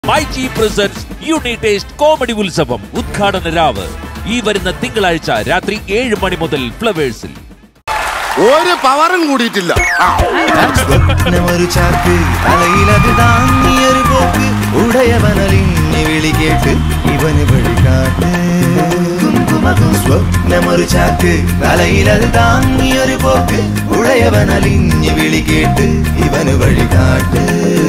MyG presents യൂണി ടേസ്റ്റ് comedy ഉത്സവം ഉദ്ഘാടന രാവ് ഈ വരുന്ന തിങ്കളാഴ്ച രാത്രി ഏഴ് മണി മുതൽ ഫ്ലവേഴ്സിൽ ഒരു പവറും കൂടിയിട്ടില്ല ആ, സ്വപ്നമൊരു ചാക്ക് തലയിലത് താങ്ങിയൊരു പോക്ക് ഉടയവനലിഞ്ഞ് വിളി കേട്ട് ഇവന് വഴികാട്ട് സ്വപ്നമൊരു ചാക്ക് തലയിലത് താങ്ങിയൊരു പോക്ക് ഉടയവനലിഞ്ഞ് വിളി കേട്ട് ഇവന് വഴികാട്ട്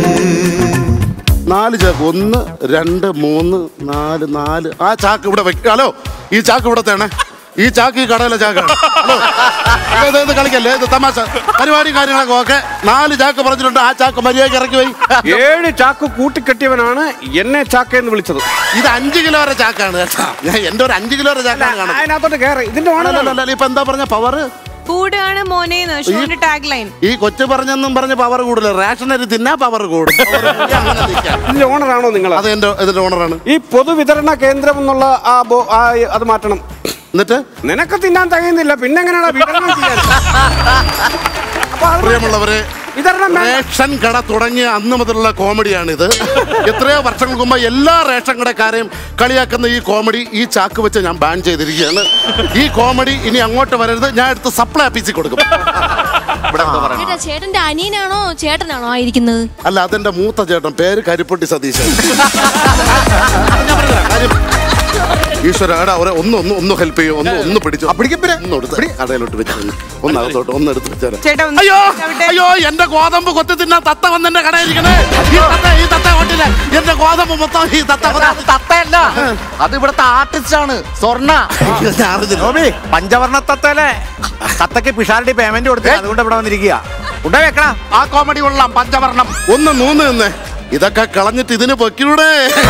നാല് ചാക്ക് ഒന്ന് രണ്ട് മൂന്ന് നാല് നാല് ആ ചാക്ക് ഇവിടെ വെക്ക ഹലോ ഈ ചാക്ക് ഇവിടെ തേണേ ഈ ചാക്ക് ഈ കടയിലെ ചാക്കാണ് ഹലോ ഇത് ഇത് ഇത് കളിക്കല്ലേ ഇത് തമാശ പരിപാടി കാര്യങ്ങളൊക്കെ ഓക്കെ നാല് ചാക്ക് പറഞ്ഞിട്ടുണ്ട് ആ ചാക്ക് മര്യാദയ്ക്ക് ഇറക്കി പോയി ഏഴ് ചാക്ക് കൂട്ടിക്കെട്ടിയവനാണ് എന്നെ ചാക്ക എന്ന് വിളിച്ചത് ഇത് അഞ്ച് കിലോ വരെ ചാക്കാണ് കേട്ടോ ഞാൻ എന്റെ ഒരു അഞ്ച് കിലോ വരെ ചാക്കാണ് കാണുന്നത് അതിനകത്തോട്ട് കയറി ഇതിന്റെ ഓണർ അല്ലല്ലല്ല, ഇപ്പൊ എന്താ പറഞ്ഞ പവർ കൂടാണ് മോനേന്ന് ഷോന്റെ ടാഗ് ലൈൻ ഈ കൊച്ചു പറഞ്ഞെന്നും പറഞ്ഞ പവർ കൂടുതൽ റേഷനരി തിന്നാ പവർ കൂടും Power കൂടി അങ്ങനെ നിൽക്കാം. ഇതിന്റെ ഓണറാണോ നിങ്ങൾ അത് എന്റെ ഇതിന്റെ ഓണറാണ് ഈ പൊതുവിതരണ കേന്ദ്രം എന്നുള്ള ആ ബോ- ആ അത് മാറ്റണം എന്നിട്ട് നിനക്ക് തിന്നാൻ തികയുന്നില്ല പിന്നെ എങ്ങനെയാണ് വിതരണം ചെയ്യാൻ അപ്പൊ അത് പ്രിയമുള്ളവരെ വിതരണം വേണ്ട. റേഷൻ കട തുടങ്ങിയ അന്ന് മുതലുള്ള കോമഡിയാണിത് എത്രയോ വർഷങ്ങൾക്ക് മുമ്പ് എല്ലാ റേഷൻ കടക്കാരെയും കളിയാക്കുന്ന ഈ കോമഡി ഈ ചാക്ക് വെച്ച് ഞാൻ ബാൻ ചെയ്തിരിക്കുകയാണ് ഈ കോമഡി ഇനി അങ്ങോട്ട് വരരുത് ഞാൻ എടുത്ത് സപ്ലൈ ഓഫീസിൽ കൊടുക്കും ഇവിടെ എന്താ പറയുക ചേട്ടാ ചേട്ടന്റെ അനിയനാണോ ചേട്ടനാണോ ആയിരിക്കുന്നത് അല്ല അതെന്റെ മൂത്ത ചേട്ടൻ പേര് കരിപ്പൊട്ടി സതീശൻ ഞാൻ പറഞ്ഞുതരാം, കാര്യം ഈശ്വര എടാ ഒരു ഒന്ന് ഒന്ന് ഒന്ന് ഹെൽപ്പ് ചെയ്യോ ഒന്ന് ഒന്ന് പിടിച്ചു ഒന്ന് കൊടുത്ത് കടയിലോട്ട് വെച്ചു ഒന്ന് അകത്തോട്ട് ഒന്ന് എടുത്ത് വെച്ചേരാ ചേട്ടാ ഒന്ന് അയ്യോ ചവിട്ടെ. അയ്യോ എന്റെ ഗോതമ്പ് കൊത്തി തിന്നാ തത്ത വന്നെന്റെ കടയിരിക്കണേ ഈ തത്ത ഈ തത്ത കൊണ്ടില്ല എന്റെ ഗോതമ്പ് മൊത്തം ഈ തത്ത കൊത്തി- തത്തയല്ല അത് ഇവിടുത്തെ ആർട്ടിസ്റ്റ് ആണ് സ്വർണ്ണ ഞാൻ അറിഞ്ഞില്ല. നോബി പഞ്ചവർണ്ണ തത്തല്ലേ തത്തക്ക് പിഷാരടി പേയ്മെന്റ് കൊടുത്തു അതുകൊണ്ട് ഇവിടെ വന്നിരിക്കുക ഉണ്ട വെക്കണ ആ കോമഡി കൊള്ളാം പഞ്ചവർണ്ണം ഒന്ന് നൂന്ന് നിന്നേ ഇതൊക്കെ കളഞ്ഞിട്ട് ഇതിന് പൊക്കിലൂടെ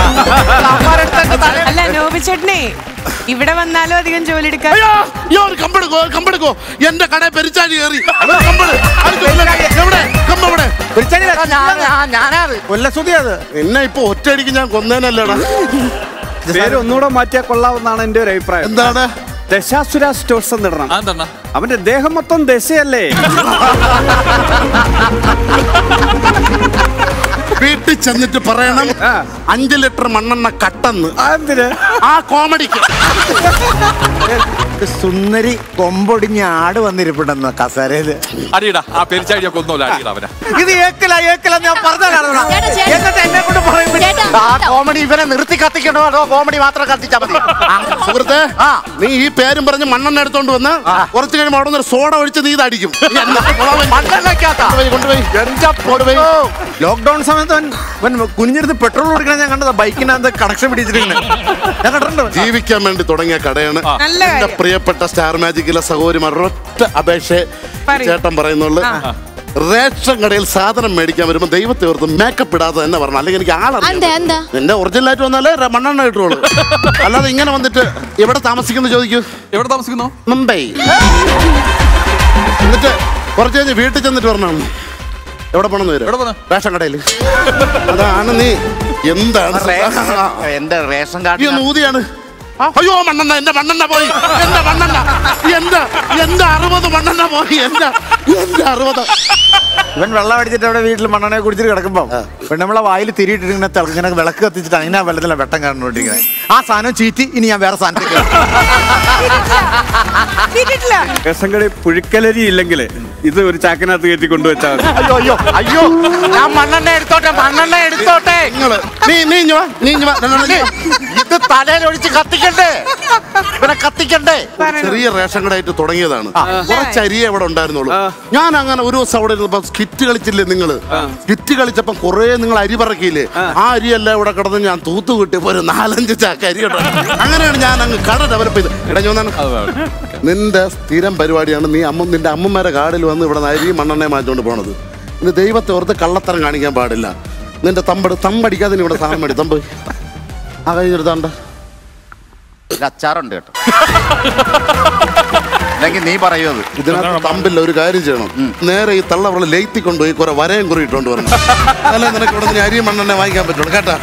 അല്ല നോബി ചേട്ടനെ ഇവിടെ വന്നാലും അധികം ജോലി എടുക്കാൻ അയ്യോ അയ്യോ ഒരു കമ്പെടുക്കോ ഒരു കമ്പെടുക്കോ എന്റെ കടയിൽ പെരിച്ചാഴി കയറി ഒരു കമ്പെടു അടുത്ത് ഇല്ല. എവിടെ കമ്പ് എവിടെ ഞാനാത് കൊല്ലസുതി അത് എന്നെ ഇപ്പൊ ഒറ്റയടിക്ക് ഞാൻ കൊന്നേനല്ലേടാ പേര് ഒന്നുകൂടെ മാറ്റിയാൽ കൊള്ളാവുന്നതാണ് എന്റെ ഒരു അഭിപ്രായം എന്താണ് ദശാസുര സ്റ്റോഴ്സ് എന്നിടണം അവന്റെ ദേഹം മൊത്തം ദശയല്ലേ വീട്ടിൽ ചെന്നിട്ട് പറയണം അഞ്ചു ലിറ്റർ മണ്ണെണ്ണ കട്ടെന്ന് എന്തിന് ആ കോമഡിക്ക് സുന്ദരി കൊമ്പൊടിഞ്ഞ ആട് വന്നിരിപ്പുണ്ടെന്ന് കസേരയില് അടിയടാ ആ പെരിച്ചാഴിയൊക്കെ ഒന്നുമില്ല അടിയടാ അവനെ ഇത് ഏക്കല ഏക്കല ഞാൻ പറഞ്ഞതാണ് ചേട്ടാ, ചേട്ടാ. എന്നിട്ട് എന്നെ കൊണ്ട് പറയും ചേട്ടാ, ആ കോമഡി ഇവനെ നിർത്തി കത്തിക്കണോ അതോ കോമഡി മാത്രം കത്തിച്ചാ മതി സുഹൃത്തെ ആ. നീ ഈ പേരും പറഞ്ഞ് മണ്ണെണ്ണ എടുത്തോണ്ട് വന്ന് കുറച്ച് കഴിയുമ്പോൾ അവിടെ നിന്ന് സോഡ ഒഴിച്ച് നീ ഇതടിക്കും നീ എന്നെ കൊള്ളാൻ മണ്ണെണ്ണയ്ക്കകത്താ? കൊണ്ടുപോയി കൊണ്ടുപോയി എന്റെ പൊന്നോ. ലോക്ക്ഡൌൺ സമയത്ത് അവൻ ഇവൻ കുനിഞ്ഞെടുത്ത് പെട്രോൾ കൊടുക്കണ ഞാൻ കണ്ടതാ ബൈക്കിനകത്ത് കണക്ഷൻ പിടിച്ചിരിക്കുന്നത് ഞാൻ കണ്ടിട്ടുണ്ട് ജീവിക്കാൻ വേണ്ടി തുടങ്ങിയ കടയാണ് നല്ല എന്റെ കാര്യം. പ്രിയപ്പെട്ട സ്റ്റാർ മാജിക്കിലെ സഹോദരിമാർ ഒറ്റ അപേക്ഷ പറയൂ. ചേട്ടൻ പറയുന്നുള്ളു റേഷൻ കടയിൽ സാധനം മേടിക്കാൻ വരുമ്പോ ദൈവത്തെ ഓർത്ത് മേക്കപ്പ് ഇടാതെ തന്നെ പറഞ്ഞു അല്ലെങ്കിൽ എനിക്ക് എന്താ ആളറിയാം എന്താ എന്റെ ഒറിജിനൽ ആയിട്ട് വന്നാലേ ര- മണ്ണെണ്ണ കിട്ടുള്ളൂ അല്ലാതെ ഇങ്ങനെ വന്നിട്ട് എവിടെ താമസിക്കുന്നു ചോദിക്കൂ എവിടെ താമസിക്കുന്നു മുംബൈ എന്നിട്ട് കുറച്ച് കഴിഞ്ഞ് വീട്ടിൽ ചെന്നിട്ട് പറഞ്ഞു എവിടെ പോണെന്ന് എവിടെ വരും പോണ്? റേഷൻ കടയിൽ അതാണ് നീ എന്താണ് റേഷൻ- എന്റെ റേഷൻ ഈ കാർഡ് ഒന്ന് ഊതിയാണ് അയ്യോ മണ്ണെണ്ണ എന്റെ മണ്ണെണ്ണ പോയി എന്റെ മണ്ണെണ്ണ എന്റെ എന്റെ അറുപത് മണ്ണെണ്ണ പോയി എന്റെ എന്റെ അറുപത് ഇവൻ വെള്ളം അടിച്ചിട്ട് അവിടെ വീട്ടിൽ മണ്ണെണ്ണ കുടിച്ചിട്ട് കിടക്കുമ്പോ പെണ്ണുമ്പളെ വായിൽ തിരിയിട്ടിങ്ങനെ തിളങ്ങനെ വിളക്ക് കത്തിച്ചിട്ട് അങ്ങനെ ആ വെള്ളത്തിലെ വെട്ടം കാണുകൊണ്ടിരിക്കുന്നത് ആ സാധനം ചീറ്റി ഇനി ഞാൻ വേറെ സാധനത്തേക്ക് കിട്ടിയിട്ടില്ല റേഷൻ കടയിൽ പുഴുക്കലരി ഇല്ലെങ്കിൽ ഇത് ഒരു ചാക്കിനകത്ത് കയറ്റി കൊണ്ടുവച്ചാൽ മതി അയ്യോ അയ്യോ അയ്യോ ഞാൻ മണ്ണെണ്ണ എടുത്തോട്ടെ മണ്ണെണ്ണ എടുത്തോട്ടെ നിങ്ങള് നീ നീ ഇഞ്ഞ് വാ, നീ ഇഞ്ഞ് വാ. രണ്ടെണ്ണം ഇഞ്ഞ് വാ. ഇത് തലയിൽ ഒഴിച്ച് കത്തിക്കണ്ടേ ഇവിടെ കത്തിക്കണ്ടേ ഒരു ചെറിയ റേഷൻ കടയായിട്ട് തുടങ്ങിയതാണ് കുറച്ച് അരിയെ ഇവിടെ ഉണ്ടായിരുന്നുള്ളൂ ഞാൻ അങ്ങനെ ഒരു ദിവസം അവിടെ ഇരുന്നപ്പോ സ്കിറ്റ് കളിച്ചില്ലേ നിങ്ങള് സ്കിറ്റ് കളിച്ചപ്പോ കുറെ നിങ്ങൾ അരി പറക്കിയില്ലേ ആ അരിയെല്ലാം ഇവിടെ കിടന്ന് ഞാൻ തൂത്തു കിട്ടിയപ്പോ ഒരു നാലഞ്ച് ചാക്ക് അരി ഉണ്ട് അങ്ങനെയാണ് ഞാൻ അങ്ങ് കട ഡെവലപ്പ് ചെയ്ത് എടാ ഞാൻ നിന്റെ സ്ഥിരം പരിപാടിയാണ് നീ അമ്മ നിന്റെ അമ്മമാരെ കാടിൽ വന്ന് ഇവിടെ അരി മണ്ണെണ്ണയെ മാറ്റിക്കൊണ്ട് പോണത് ഇന്ന് ദൈവത്തെ ഓർത്ത് കള്ളത്തരം കാണിക്കാൻ പാടില്ല നിന്റെ തമ്പട് തമ്പടിക്കാതെ നീ ഇവിടെ സാധനം മേടി തമ്പ് ആ കഴിഞ്ഞെടുത്താണ്ട ഒരു അച്ചാറുണ്ട് കേട്ടോ അല്ലെങ്കിൽ നീ പറയൂ അത് ഇതിനകത്ത് തമ്പില്ല ഒരു കാര്യം ചെയ്യണം നേരെ ഈ തള്ള അവളെ ലേത്തി കൊണ്ടുപോയി കുറെ വരയും കുറിയിട്ടോണ്ട് വരണം അല്ല നിനക്ക് ഇവിടെ നിന്ന് അരി മണ്ണെണ്ണ വാങ്ങിക്കാൻ പറ്റുള്ളൂ കേട്ടാ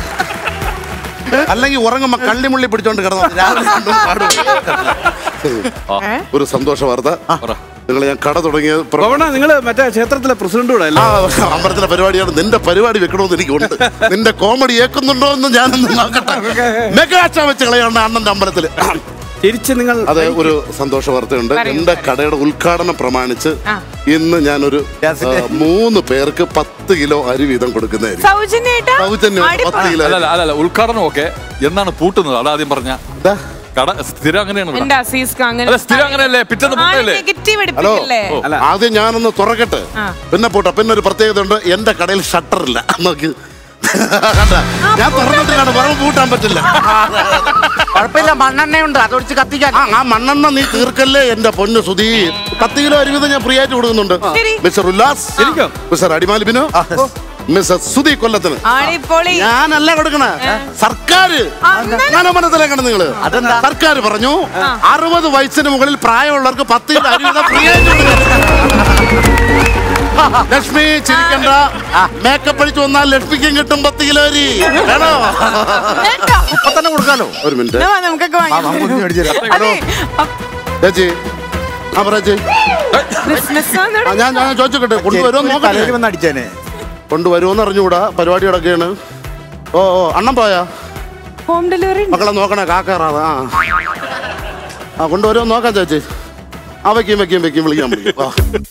അല്ലെങ്കിൽ ഉറങ്ങുമ്പോ കള്ളിമുള്ളി പിടിച്ചോണ്ട് കിടന്നു രാവിലെ കൊണ്ടും പാടും. ഒരു സന്തോഷ വാർത്ത നിങ്ങൾ ഞാൻ കട തുടങ്ങിയ പ്ര- ഗോപണ്ണ നിങ്ങള് മറ്റേ ക്ഷേത്രത്തിലെ പ്രസിഡന്റ് കൂടെ ആ അമ്പലത്തിലെ പരിപാടിയാണ് നിന്റെ പരിപാടി വെക്കണമെന്ന് എനിക്കുണ്ട് നിന്റെ കോമഡി ഏക്കുന്നുണ്ടോ എന്ന് ഞാനൊന്ന് നോക്കട്ടെ മെഗാച്ച വെച്ച് കളയാണ് അണ്ണന്റെ അമ്പലത്തില് തിരിച്ച് നിങ്ങൾ അതെ ഒരു സന്തോഷ വാർത്തയുണ്ട് പറയൂ. എന്റെ കടയുടെ ഉദ്ഘാടനം പ്രമാണിച്ച് ആ. ഇന്ന് ഞാനൊരു Yes, ആ, മൂന്ന് പേർക്ക് പത്ത് കിലോ അരി വീതം കൊടുക്കുന്നതായിരിക്കും സൗജന്യായിട്ടാ സൗജന്യം അടിപൊളി. പത്ത് കിലോ അല്ല അല്ല അല്ല ഉദ്ഘാടനം ഒക്കെ എന്നാണ് പൂട്ടുന്നത് അതാദ്യം പറഞ്ഞ ദാ, കട സ്ഥിരം അങ്ങനെയാണ് ഇവിടെ. എന്റെ അസീസ്ക്ക് അങ്ങനെ അല്ല സ്ഥിരം അങ്ങനെയല്ലേ പിറ്റേന്ന് പൂട്ടല്ലേ നെഗറ്റീവ് ഹലോ എടുപ്പിക്കല്ലേ ആദ്യം ഞാനൊന്ന് തുറക്കട്ടെ ആ. പിന്നെ പോട്ടെ പിന്നെ ഒരു പ്രത്യേകത ഉണ്ട് എന്റെ കടയിൽ ഷട്ടർ ഇല്ല നോക്കി കണ്ടാ? ഞാൻ തുറന്നിട്ടില്ലാണ് വെറും പൂട്ടാൻ പറ്റില്ല കുഴപ്പമില്ല മണ്ണെണ്ണയുണ്ട് അതൊഴിച്ച് കത്തിക്കാൻ ആ ആ മണ്ണെണ്ണ നീ തീർക്കല്ലേ എന്റെ പൊന്ന് സുധി പത്ത് കിലോ അരി വീതം ഞാൻ ഫ്രീ ആയിട്ട് കൊടുക്കുന്നുണ്ട് ശരി. മിസ്റ്റർ ഉല്ലാസ് ശരിക്കും? മിസ്റ്റർ അടിമാലിബിനു മിസ്റ്റർ സുധി കൊല്ലത്തിന് ആടിപ്പൊളി ഞാനല്ല കൊടുക്കണ സർക്കാർ മനസ്സിലാക്കണം നിങ്ങള് അതെന്താ? സർക്കാർ പറഞ്ഞു അറുപത് വയസ്സിന് മുകളിൽ പ്രായമുള്ളവർക്ക് പത്ത് കിലോ അരി വീതം ഫ്രീ ആയിട്ട് കൊടുക്കണം. ലക്ഷ്മി ചിരിക്കണ്ട മേക്കപ്പ് അടിച്ചു വന്നാൽ ലക്ഷ്മിക്കും കിട്ടും പത്ത് കിലോ അരി വേണോ കേട്ടോ? ഇപ്പൊ തന്നെ കൊടുക്കാലോ ഒരു മിനിറ്റ് എന്നാ വാ, നമുക്കൊക്കെ ആ, വാങ്ങിക്കാം. നമുക്ക് ഒന്ന് മേടിച്ച് തരാം. അതെ ചേച്ചി ആ പറ ചേച്ചി ബിസിനസ് ആ, ഞാൻ ഞാൻ ചോദിച്ചോട്ടെ കൊണ്ടുവരുമോ തലയിൽ നോക്കട്ടെ വന്ന് അടിച്ചേനെ കൊണ്ടുവരുമോന്ന് അറിഞ്ഞുകൂടാ പരിപാടി കിടക്കുകയാണ് ഓ ഓ അണ്ണം പോയാ ഹോം ഡെലിവറി മക്കളെ നോക്കണേ കാക്കാറാതെ ആ ആ കൊണ്ടുവരുമോ നോക്കാം ചേച്ചി ആ വെക്കും വെക്കും വെക്കും വിളിക്കാൻ വിളിക്കും ആ.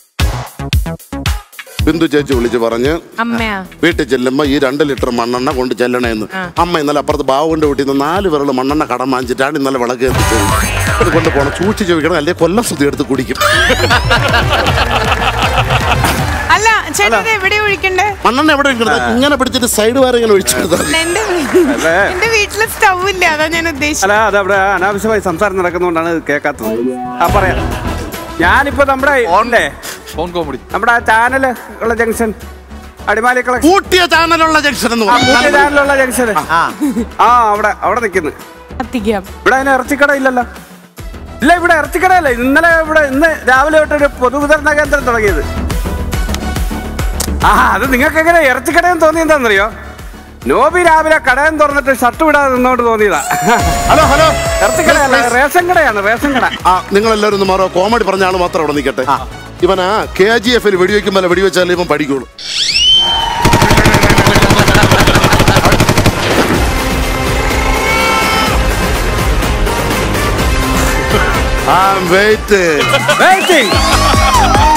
ബിന്ദു ചേച്ചി വിളിച്ച് പറഞ്ഞ് അമ്മയാ വീട്ടിൽ ചെല്ലുമ്പോ ഈ രണ്ട് ലിറ്റർ മണ്ണെണ്ണ കൊണ്ട് ചെല്ലണേന്ന് അമ്മ ഇന്നലെ അപ്പുറത്ത് ബാവുകൊണ്ട് വീട്ടിൽ നിന്ന് നാല് വിരൽ മണ്ണെണ്ണ കടം വാങ്ങിച്ചിട്ടാണ് ഇന്നലെ വിളക്ക് എത്തിച്ചത് അത് കൊണ്ട് പോണം സൂക്ഷിച്ച് വെക്കണം അല്ലെ കൊല്ലം സുതി എടുത്ത് കുടിക്കും അല്ല ചേട്ടാ ഇത് എവിടെ ഒഴിക്കണ്ടേ മണ്ണെണ്ണ എവിടെ ഇരിക്കുന്നത് ഇങ്ങനെ പിടിച്ചിട്ട് സൈഡ് വേറെ ഇങ്ങനെ ഒഴിച്ചെടുത്താൽ മതി. എന്റെ വീ- എന്റെ വീട്ടില് സ്റ്റൗ ഇല്ല അതാ ഞാൻ ഉദ്ദേശിച്ചത് അല്ല അത് അവിടെ അനാവശ്യമായി സംസാരം നടക്കുന്നതുകൊണ്ടാണ് ഇത് കേൾക്കാത്തത് ആ പറയാം ഞാനിപ്പോ നമ്മുടെ ഓണ്ടേ ഫോൺ കോമഡി നമ്മുടെ ആ ചാനൽ ഉള്ള ജംഗ്ഷൻ അടിമാലി കളക്ഷൻ കൂട്ടിയ ചാനലുള്ള ജംഗ്ഷൻ എന്ന് ആ പുതിയ പറഞ്ഞു ചാനലുള്ള ജംഗ്ഷൻ ആ ആ അവിടെ അവിടെ നിൽക്കുന്നു കത്തിക്കാം ഇവിടെ അതിന് ഇറച്ചിക്കട ഇല്ലല്ലോ ഇല്ല ഇവിടെ ഇറച്ചിക്കടയല്ല ഇന്നലെ ഇവിടെ ഇന്ന് രാവിലെ തൊട്ടൊരു പൊതുവിതരണ കേന്ദ്രം തുടങ്ങിയത് ആ അത് നിങ്ങൾക്ക് എങ്ങനെ ഇറച്ചിക്കടയെന്ന് തോന്നി എന്താണെന്നറിയോ നോബി രാവിലെ കടയം തുറന്നിട്ട് ഷർട്ട് വിടാതെ നിന്നോണ്ട് തോന്നിയതാ ഹലോ ഹലോ ഇറച്ചിക്കടയല്ല റേഷൻ കടയാണ് റേഷൻ കട ആ നിങ്ങൾ എല്ലാവരും ഒന്ന് മാറോ കോമഡി പറഞ്ഞ ആൾ മാത്രം അവിടെ നിൽക്കട്ടെ ഇവനാ കെ ജി എഫിൽ വെടിവെക്കുമ്പോൾ വെടിവെച്ചാലേ ഇവൻ പഠിക്കുള്ളൂ I'm waiting. Waiting.